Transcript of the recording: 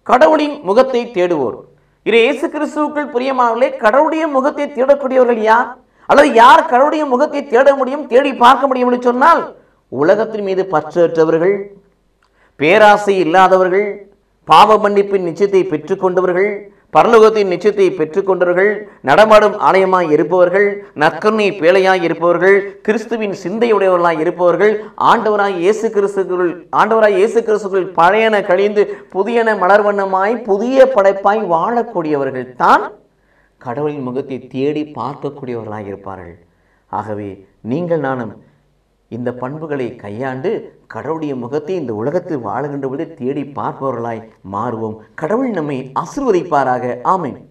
கடவுளின் முகத்தை தேடுவோர் இது இயேசு கிறிஸ்துவுக்குள் பிரியமானவர்களே கடவுளுடைய முகத்தை தேடக்கூடியவர்கள் யார் அல்லது யார் கடவுளுடைய முகத்தை தேட முடியும் தேடி பார்க்க முடியும் என்று சொன்னால் உலகத்தின் மீது பற்றற்றவர்கள் பேராசை இல்லாதவர்கள் பாவ மன்னிப்பின் நிச்சயத்தை பெற்றுக்கொண்டவர்கள் பரலோகத்தின் நிச்சயத்தை பெற்றுக்கொண்டவர்கள் நடமாடும் ஆலயமாய் இருப்பவர்கள் நற்கருணை பேழையாய் இருப்பவர்கள் கிறிஸ்துவின் சிந்தையுடையவர்களாய் இருப்பவர்கள் ஆண்டவராய் இயேசு கிறிஸ்துக்குள் ஆண்டவராய் இயேசு கிறிஸ்துக்குள் பழையன கழிந்து புதியன மலர்வண்ணமாய் புதிய படைப்பாய் வாழக்கூடியவர்கள் தான் கடவுளின் முகத்தை தேடி பார்க்கக்கூடியவர்களாய் இருப்பார்கள் ஆகவே நீங்கள் நானும் இந்த பண்புகளை கையாண்டு கடவுளுடைய முகத்தை இந்த உலகத்தில் வாழுகின்ற பொழுது தேடி பார்ப்பவர்களாய் மாறுவோம் கடவுள் நம்மை ஆசிர்வதிப்பாராக ஆமென்